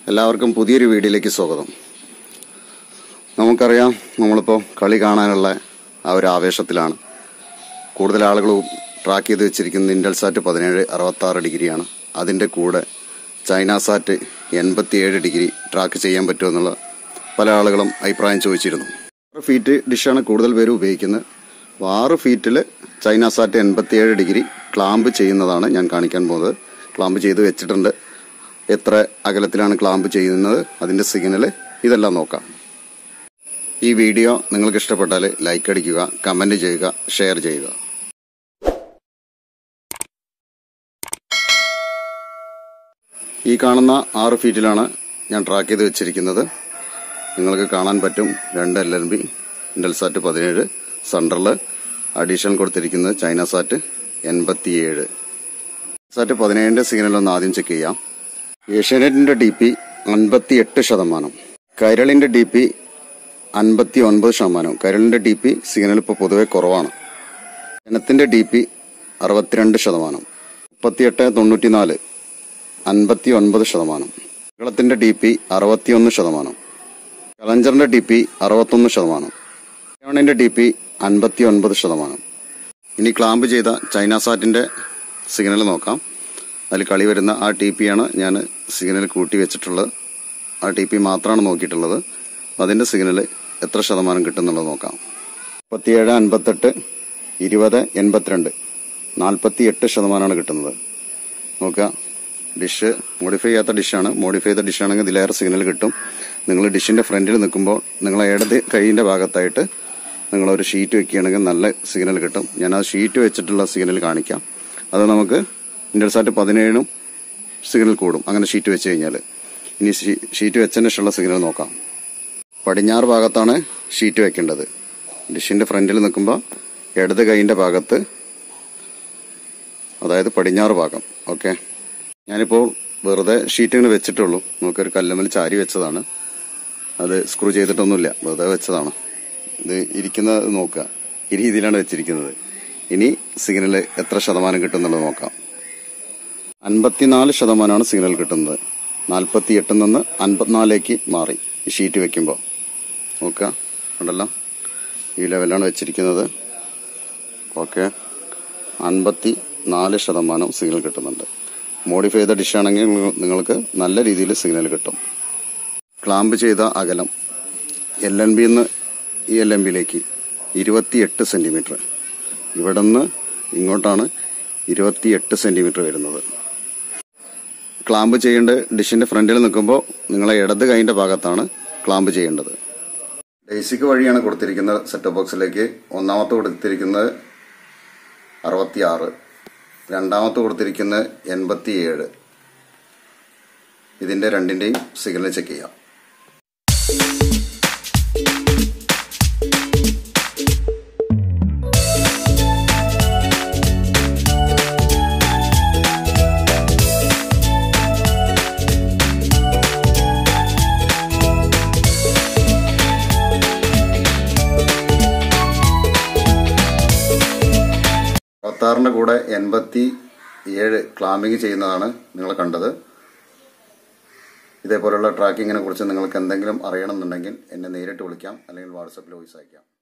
എല്ലാവർക്കും പുതിയൊരു വീഡിയോയിലേക്ക് സ്വാഗതം നമുക്കറിയാം നമ്മളിപ്പോൾ കളി കാണാനുള്ള ആ ഒരു ആവേശത്തിലാണ് കൂടുതൽ ആളുകൾ ട്രാക്ക് ചെയ്ത് വെച്ചിരിക്കുന്നത് ഇൻഡൽസാറ്റ് പതിനേഴ് അറുപത്താറ് ഡിഗ്രിയാണ് അതിൻ്റെ കൂടെ ചൈന സാറ്റ് എൺപത്തിയേഴ് ഡിഗ്രി ട്രാക്ക് ചെയ്യാൻ പറ്റുമെന്നുള്ള പല ആളുകളും അഭിപ്രായം ചോദിച്ചിരുന്നു ആറ് ഫീറ്റ് ഡിഷാണ് കൂടുതൽ പേര് ഉപയോഗിക്കുന്നത് അപ്പോൾ ആറ് ഫീറ്റിൽ ചൈന സാറ്റ് എൺപത്തിയേഴ് ഡിഗ്രി ക്ലാമ്പ് ചെയ്യുന്നതാണ് ഞാൻ കാണിക്കാൻ പോകുന്നത് ക്ലാമ്പ് ചെയ്ത് വെച്ചിട്ടുണ്ട് എത്ര അകലത്തിലാണ് ക്ലാമ്പ് ചെയ്യുന്നത് അതിൻ്റെ സിഗ്നൽ ഇതെല്ലാം നോക്കാം ഈ വീഡിയോ നിങ്ങൾക്ക് ഇഷ്ടപ്പെട്ടാൽ ലൈക്ക് അടിക്കുക കമൻറ്റ് ചെയ്യുക ഷെയർ ചെയ്യുക ഈ കാണുന്ന ആറ് ഫീറ്റിലാണ് ഞാൻ ട്രാക്ക് ചെയ്ത് വെച്ചിരിക്കുന്നത് നിങ്ങൾക്ക് കാണാൻ പറ്റും രണ്ട് എൽ എൻ ബി ഇൻഡൽസാറ്റ് പതിനേഴ് സെൻട്രൽ അഡീഷണൽ കൊടുത്തിരിക്കുന്നത് ചൈന സാറ്റ് എൺപത്തിയേഴ് സാറ്റ് പതിനേഴിന്റെ സിഗ്നൽ ഒന്ന് ആദ്യം ചെക്ക് ചെയ്യാം ഏഷ്യാനെറ്റിന്റെ ഡി പി അൻപത്തിയെട്ട് ശതമാനം കൈരളിന്റെ ഡി പി അൻപത്തി ഒൻപത് ശതമാനം കൈരളിന്റെ ഡി പി സിഗ്നൽ ഇപ്പോൾ പൊതുവെ കുറവാണ് ജനത്തിന്റെ ഡി പി അറുപത്തിരണ്ട് ശതമാനം മുപ്പത്തിയെട്ട് തൊണ്ണൂറ്റിനാല് അൻപത്തി ഒൻപത് ശതമാനം കേരളത്തിന്റെ ഡി പി അറുപത്തിയൊന്ന് ശതമാനം കലഞ്ചറിന്റെ ഡി പി അറുപത്തൊന്ന് ശതമാനം ണിന്റെ ഡി പി അൻപത്തി ഒൻപത് ശതമാനം ഇനി ക്ലാമ്പ് ചെയ്ത ചൈന സാറ്റിന്റെ സിഗ്നൽ നോക്കാം അതിൽ കളി വരുന്ന ആ ടി പി ആണ് ഞാൻ സിഗ്നൽ കൂട്ടി വെച്ചിട്ടുള്ളത് ആ ടി പി മാത്രമാണ് നോക്കിയിട്ടുള്ളത് അതിന്റെ സിഗ്നൽ എത്ര ശതമാനം കിട്ടുന്നുള്ളത് നോക്കാം മുപ്പത്തിയേഴ് അൻപത്തെട്ട് ഇരുപത് എൺപത്തിരണ്ട് നാൽപ്പത്തി എട്ട് ശതമാനമാണ് കിട്ടുന്നത് നോക്കുക ഡിഷ് മോഡിഫൈ ചെയ്യാത്ത ഡിഷാണ് മോഡിഫൈ ചെയ്ത ഡിഷാണെങ്കിൽ ഇതിലേറെ സിഗ്നൽ കിട്ടും നിങ്ങൾ ഡിഷിന്റെ ഫ്രണ്ടിൽ നിൽക്കുമ്പോൾ നിങ്ങൾ ഇടത് കൈയിന്റെ ഭാഗത്തായിട്ട് നിങ്ങൾ ഒരു ഷീറ്റ് വെക്കുകയാണെങ്കിൽ നല്ല സിഗ്നൽ കിട്ടും ഞാൻ ആ ഷീറ്റ് വെച്ചിട്ടുള്ള സിഗ്നൽ കാണിക്കാം അത് നമുക്ക് ഇൻഡൽസാറ്റ് പതിനേഴിനും സിഗ്നൽ കൂടും അങ്ങനെ ഷീറ്റ് വെച്ച് കഴിഞ്ഞാൽ ഇനി ഷീ- ഷീറ്റ് വെച്ചതിന് ശേഷമുള്ള സിഗ്നൽ നോക്കാം പടിഞ്ഞാറ് ഭാഗത്താണ് ഷീറ്റ് വെക്കേണ്ടത് ഡിഷിന്റെ ഫ്രണ്ടിൽ നിൽക്കുമ്പോൾ ഇടത് കൈയിന്റെ ഭാഗത്ത് അതായത് പടിഞ്ഞാറ് ഭാഗം ഓക്കെ ഞാനിപ്പോൾ വെറുതെ ഷീറ്റ് ഇങ്ങനെ വെച്ചിട്ടുള്ളൂ നമുക്കൊരു കല്ലുമ്മൽ ചാരി വെച്ചതാണ് അത് സ്ക്രൂ ചെയ്തിട്ടൊന്നുമില്ല വെറുതെ വെച്ചതാണ് ഇത് ഇരിക്കുന്നത് നോക്കുക ഈ രീതിയിലാണ് വെച്ചിരിക്കുന്നത് ഇനി സിഗ്നൽ എത്ര ശതമാനം കിട്ടുന്നുള്ളത് നോക്കാം അൻപത്തിനാല് ശതമാനമാണ് സിഗ്നൽ കിട്ടുന്നത് നാൽപ്പത്തി എട്ടിൽ നിന്ന് അൻപത്തിനാലിലേക്ക് മാറി ഈ ഷീറ്റ് വെക്കുമ്പോൾ നോക്കുക ഉണ്ടല്ലോ ഈ ലെവലാണ് വെച്ചിരിക്കുന്നത് ഓക്കെ അൻപത്തി നാല് ശതമാനം സിഗ്നൽ കിട്ടുന്നുണ്ട് മോഡിഫൈ ചെയ്ത ഡിഷാണെങ്കിൽ നിങ്ങൾക്ക് നല്ല രീതിയിൽ സിഗ്നൽ കിട്ടും ക്ലാമ്പ് ചെയ്ത അകലം എൽ എൻ ബിന്ന് ഈ എൽ എൻ ബിയിലേക്ക് ഇരുപത്തിയെട്ട് സെന്റിമീറ്റർ ഇവിടെ നിന്ന് ഇങ്ങോട്ടാണ് ഇരുപത്തിയെട്ട് സെന്റിമീറ്റർ വരുന്നത് ക്ലാമ്പ് ചെയ്യേണ്ട ഡിഷിന്റെ ഫ്രണ്ടിൽ നിൽക്കുമ്പോൾ നിങ്ങളെ ഇടത് കൈന്റെ ഭാഗത്താണ് ക്ലാമ്പ് ചെയ്യേണ്ടത് ബേസിക് വഴിയാണ് കൊടുത്തിരിക്കുന്ന സെറ്റപ്പ് ബോക്സിലേക്ക് ഒന്നാമത്തെ കൊടുത്തിരിക്കുന്നത് അറുപത്തിയാറ് രണ്ടാമത്തെ കൊടുത്തിരിക്കുന്നത് എൺപത്തിയേഴ് ഇതിന്റെ രണ്ടിന്റെയും സിഗ്നൽ ചെക്ക് ചെയ്യാം അറുപത്താറിന്റെ കൂടെ എൺപത്തി ഏഴ് ക്ലാമ്പിങ് ചെയ്യുന്നതാണ് നിങ്ങൾ കണ്ടത് ഇതേപോലുള്ള ട്രാക്കിങ്ങിനെ കുറിച്ച് നിങ്ങൾക്ക് എന്തെങ്കിലും അറിയണമെന്നുണ്ടെങ്കിൽ എന്നെ നേരിട്ട് വിളിക്കാം അല്ലെങ്കിൽ വാട്സപ്പിൽ വോയിസ് അയക്കാം